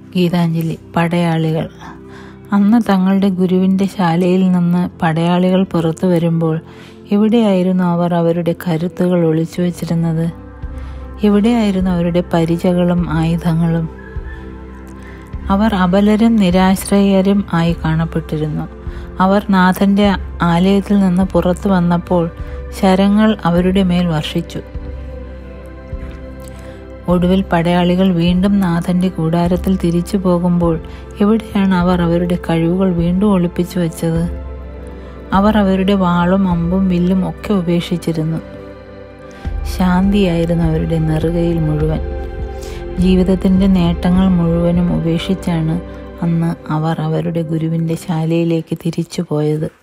ഗീതാഞ്ജലി പടയാളികൾ അന്ന് തങ്ങളുടെ ഗുരുവിൻ്റെ ശാലയിൽ നിന്ന് പടയാളികൾ പുറത്തു വരുമ്പോൾ എവിടെയായിരുന്നു അവർ അവരുടെ കരുത്തുകൾ ഒളിച്ചു വച്ചിരുന്നത് എവിടെയായിരുന്നു അവരുടെ പരിചകളും ആയുധങ്ങളും അവർ അബലരും നിരാശ്രയരും ആയി കാണപ്പെട്ടിരുന്നു അവർ നാഥന്റെ ആലയത്തിൽ നിന്ന് പുറത്തു വന്നപ്പോൾ ശരങ്ങൾ അവരുടെ മേൽ വർഷിച്ചു ഒടുവിൽ പടയാളികൾ വീണ്ടും നാഥന്റെ കൂടാരത്തിൽ തിരിച്ചു പോകുമ്പോൾ എവിടെയാണ് അവർ അവരുടെ കഴിവുകൾ വീണ്ടും ഒളിപ്പിച്ചു വച്ചത് അവർ അവരുടെ വാളും അമ്പും വില്ലും ഒക്കെ ഉപേക്ഷിച്ചിരുന്നു ശാന്തിയായിരുന്നു അവരുടെ നെറുകയിൽ മുഴുവൻ ജീവിതത്തിൻ്റെ നേട്ടങ്ങൾ മുഴുവനും ഉപേക്ഷിച്ചാണ് അന്ന് അവർ അവരുടെ ഗുരുവിൻ്റെ ശാലയിലേക്ക് തിരിച്ചു പോയത്